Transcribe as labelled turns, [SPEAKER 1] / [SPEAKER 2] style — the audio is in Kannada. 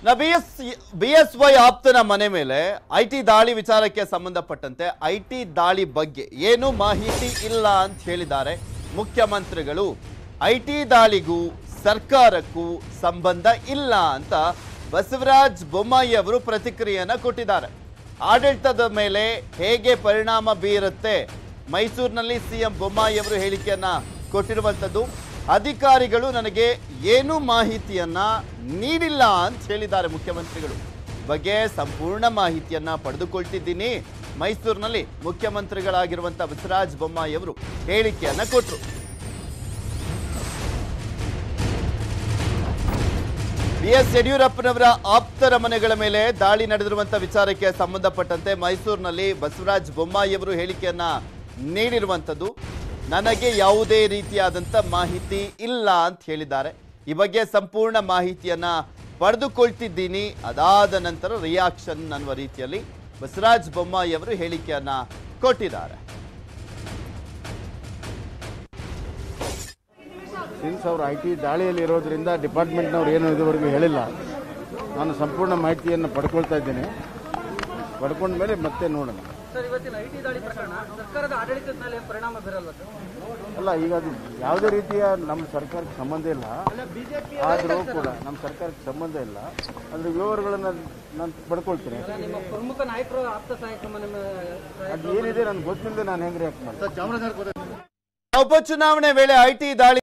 [SPEAKER 1] B S B S Y ಆಪ್ತನ ಮನೆ ಮೇಲೆ ಐ ಟಿ ದಾಳಿ ವಿಚಾರಕ್ಕೆ ಸಂಬಂಧಪಟ್ಟಂತೆ ಐ ಟಿ ದಾಳಿ ಬಗ್ಗೆ ಏನು ಮಾಹಿತಿ ಇಲ್ಲ ಅಂತ ಹೇಳಿದ್ದಾರೆ ಮುಖ್ಯಮಂತ್ರಿಗಳು ಐ ಟಿ ದಾಳಿಗೂ ಸರ್ಕಾರಕ್ಕೂ ಸಂಬಂಧ ಇಲ್ಲ ಅಂತ ಬಸವರಾಜ್ ಬೊಮ್ಮಾಯಿ ಅವರು ಪ್ರತಿಕ್ರಿಯೆಯನ್ನ ಕೊಟ್ಟಿದ್ದಾರೆ ಆಡಳಿತದ ಮೇಲೆ ಹೇಗೆ ಪರಿಣಾಮ ಬೀರುತ್ತೆ ಮೈಸೂರಿನಲ್ಲಿ ಸಿಎಂ ಬೊಮ್ಮಾಯಿ ಅವರು ಹೇಳಿಕೆಯನ್ನ ಕೊಟ್ಟಿರುವಂಥದ್ದು ಅಧಿಕಾರಿಗಳು ನನಗೆ ಏನು ಮಾಹಿತಿಯನ್ನ ನೀಡಿಲ್ಲ ಅಂತ ಹೇಳಿದ್ದಾರೆ ಮುಖ್ಯಮಂತ್ರಿಗಳು ಬಗ್ಗೆ ಸಂಪೂರ್ಣ ಮಾಹಿತಿಯನ್ನ ಪಡೆದುಕೊಳ್ತಿದ್ದೀನಿ ಮೈಸೂರಿನಲ್ಲಿ ಮುಖ್ಯಮಂತ್ರಿಗಳಾಗಿರುವಂಥ ಬಸವರಾಜ ಬೊಮ್ಮಾಯಿ ಅವರು ಹೇಳಿಕೆಯನ್ನ ಕೊಟ್ಟರು ಬಿ ಎಸ್ ಯಡಿಯೂರಪ್ಪನವರ ಆಪ್ತರ ಮನೆಗಳ ಮೇಲೆ ದಾಳಿ ನಡೆದಿರುವಂತ ವಿಚಾರಕ್ಕೆ ಸಂಬಂಧಪಟ್ಟಂತೆ ಮೈಸೂರಿನಲ್ಲಿ ಬಸವರಾಜ ಬೊಮ್ಮಾಯಿ ಅವರು ಹೇಳಿಕೆಯನ್ನ ನೀಡಿರುವಂಥದ್ದು ನನಗೆ ಯಾವುದೇ ರೀತಿಯಾದಂಥ ಮಾಹಿತಿ ಇಲ್ಲ ಅಂತ ಹೇಳಿದ್ದಾರೆ ಈ ಬಗ್ಗೆ ಸಂಪೂರ್ಣ ಮಾಹಿತಿಯನ್ನ ಪಡೆದುಕೊಳ್ತಿದ್ದೀನಿ ಅದಾದ ನಂತರ ರಿಯಾಕ್ಷನ್ ಅನ್ನುವ ರೀತಿಯಲ್ಲಿ ಬಸವರಾಜ ಬೊಮ್ಮಾಯಿ ಅವರು ಹೇಳಿಕೆಯನ್ನ ಕೊಟ್ಟಿದ್ದಾರೆ
[SPEAKER 2] ಸಿನ್ಸ್ ಅವರು ಐ ಟಿ ದಾಳಿಯಲ್ಲಿ ಇರೋದ್ರಿಂದ ಡಿಪಾರ್ಟ್ಮೆಂಟ್ನವ್ರು ಏನು ಇದುವರೆಗೂ ಹೇಳಿಲ್ಲ ನಾನು ಸಂಪೂರ್ಣ ಮಾಹಿತಿಯನ್ನು ಪಡ್ಕೊಳ್ತಾ ಇದ್ದೇನೆ ಪಡ್ಕೊಂಡ ಮೇಲೆ ಮತ್ತೆ ನೋಡೋಣ
[SPEAKER 3] ಸರ್ ಇವತ್ತಿನ ಐ ಟಿ ದಾಳಿ ಪ್ರಕರಣ ಸರ್ಕಾರದ ಆಡಳಿತದ ಮೇಲೆ ಪರಿಣಾಮ ಬೀರಲ್ವ ಸರ್
[SPEAKER 2] ಅಲ್ಲ ಈಗ ಅದು ಯಾವುದೇ ರೀತಿಯ ನಮ್ಮ ಸರ್ಕಾರಕ್ಕೆ ಸಂಬಂಧ ಇಲ್ಲ ಆದರೂ ಕೂಡ ನಮ್ಮ ಸರ್ಕಾರಕ್ಕೆ ಸಂಬಂಧ ಇಲ್ಲ ಅದ್ರ ವಿವರಗಳನ್ನು ನಾನು ಪಡ್ಕೊಳ್ತೀನಿ
[SPEAKER 3] ನಿಮ್ಮ ಪ್ರಮುಖ ನಾಯಕರು ಆಪ್ತ ಸಹಾಯಕ ಮನೆ ಮೇಲೆ-
[SPEAKER 2] ಅದು ಏನಿದೆ ನನಗೆ ಗೊತ್ತಿಲ್ಲದೆ ನಾನು ಹೆಂಗೆ ರಿಯಾಕ್ಟ್ ಮಾಡ್ತೀನಿ
[SPEAKER 1] ಉಪಚುನಾವಣೆ ವೇಳೆ ಐಟಿ ದಾಳಿ